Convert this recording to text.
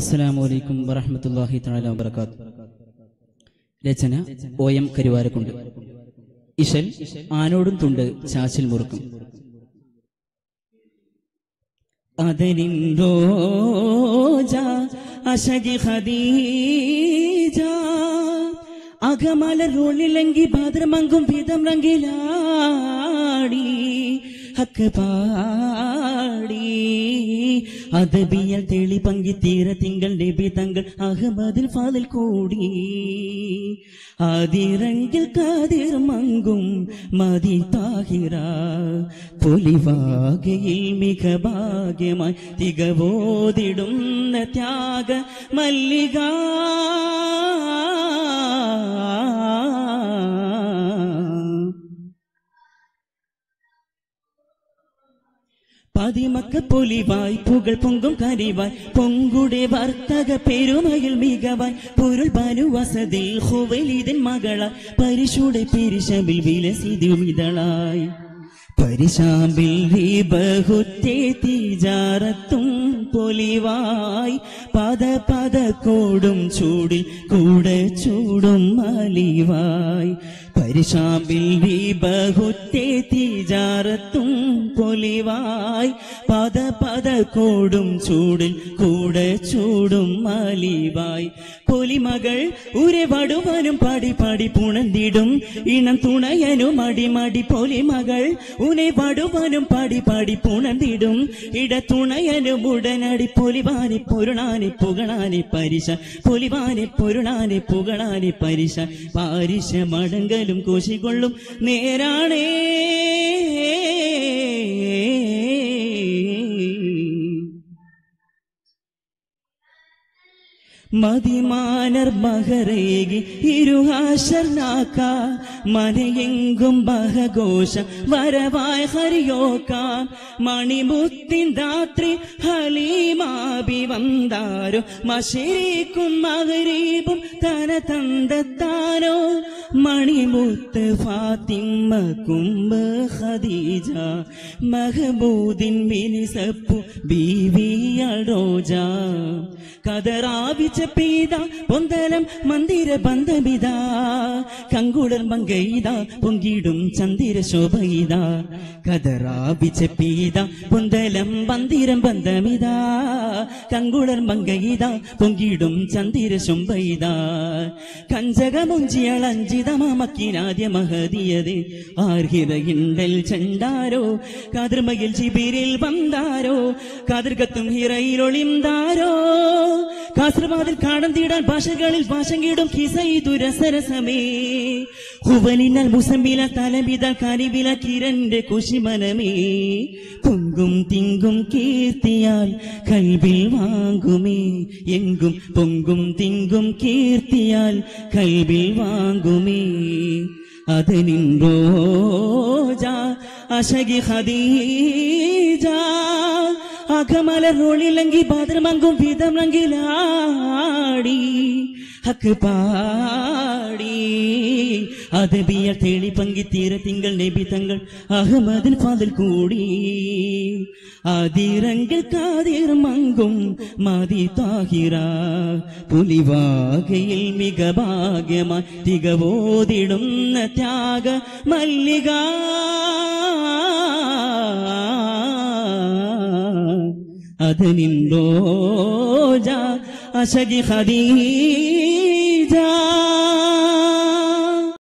അസ്സലാമു അലൈക്കും വറഹ്മത്തുള്ളാഹി തആല വബറകാത്ത് രചന ഒ എം കരുവാരക്കുണ്ട് ഇശൽ ആനോടും തുണ്ട് ചാച്ചിൽ മുറുക്കും അതനിൻ റോജ അശകി ഖദീജ അകമലർ റോളിലെങ്കി ഭദ്രമങ്കും വിധം റങ്കിലാടി ഹക്ക് പാടി അതബിയൽ തെളി പങ്കി തീര തിങ്കൾ നബി തങ്ങൾ അഹമ്മദിൽ ഫാദിൽ കൂടി ആദിറങ്കിൽ കാതിർ മങ്കും മതി താഹിറ പൊലിവാകയിൽ മിക ഭാഗ്യമായി തികവോതിടുന്ന ത്യാഗ മല്ലിക പതിമക്ക പൊലിവായി പുകൾ പൊങ്കും കരിവായി പൊങ്കുടെ വർത്തക പെരുമയിൽ മികവായി പൊരുൾ ബനു വസതിൽ ഹുവലിതൻ മകളായി പരിശുടെ പിരിശമിൽ വിലസിതുമിതളായി പരിശാമ്പിൽ ബഹുറ്റേ തീജാറത്തും പൊലിവായി പദ പദ കോടും ചൂടിൽ കൂടെ ചൂടും മലിവായി പരിശാമ്പിൽ ബഹുറ്റേ തീജാറത്തും പൊലിവായി പദ പദ കോടും ചൂടിൽ കൂടെ ചൂടും മലിവായി പൊലിമകൾ ഉരവടുവനും പാടി പാടി പുണന്തിടും ഇണം തുണയനും അടി മടി പൊലിമകൾ ഉനെ വടുവനും പാടി പാടി പുണന്തിടും ഇട തുണയനും ഉടനടി പൊലിവാനെ പൊരുണാനെ പുകണാനെ പരിശ പൊലിവാനെ പൊരുണാനെ പുകണാനെ പരിശ പാരിശ മടങ്കലും കോശികൊള്ളും നേരാണേ മതിമാനർ മകരേകി ഇരുഹാശർനാക്ക മനയെങ്കും ബഹഘോഷ വരവായ ഹരിയോക്കാൻ മണിമുത്തിൻ രാത്രി ഹലീമാബി വந்தாരോ മശരീക്കും മകരീബും തന തന്തത്താനോ മണിമുത്ത് ഫാത്തിമ്മ കുംഭ ഖദീജ മഹബൂദിൻ മിനിസപ്പു ബീവിയടോജ കതറാവിച്ച പീത പൊന്തലം മന്ദിര ബന്ധമിത കങ്കുളർ മങ്കൈത പൊങ്കിടും ചന്ദിര ശോഭയിത കതറാവിച്ച പീത പൊന്തലം മന്ദിരം ബന്ധമിത കങ്കുളർ മങ്കൈത പൊങ്കിടും ചന്ദിര ശുംഭയിത കഞ്ചകമുഞ്ചിയളഞ്ചിതമക്കിനാദ്യ മഹതിയതേ ആർഹിറയിണ്ടൽ ചെണ്ടാരോ കതിർമയിൽ ചിബിരിൽ വந்தாരോ കതിർകത്തും ഹിറയിലൊളിന്താരോ കാസർബാദിൽ കാടം തീടാൻ ഭാഷകളിൽ ഭാഷങ്കിടും കിസൈതു രസരസമേ ഹുവലിനാൽ മുസമ്പില തലബിത കരിവില കിരന്റെ കുശിമനമേ പൊങ്കും തിങ്കും കീർത്തിയാൽ കൽവിൽ വാങ്ങുമേ എങ്കും പൊങ്കും തിങ്കും കീർത്തിയാൽ കൽവിൽ വാങ്ങുമേ അതനിൻ റോജ അശകി ഖദീജ അകമലർ റോളിലെങ്കി ഭദ്രമങ്കും വിധം റങ്കിലാടി ഹക്ക് പാടി അതബിയ തേളി പങ്കി തീര തിങ്കൾ നബി തങ്ങൾ അഹമ്മദിൻ ഫാദിൽ കൂടി ആദിരങ്കിൽ കാതിർ മങ്കും മതി താഹിറ പുലിവാകയിൽ മിക ഭാഗ്യമായി തികവോതിടുന്ന ത്യാഗ മല്ലിക അത് നിന്തോജ അശകി ഖദീജ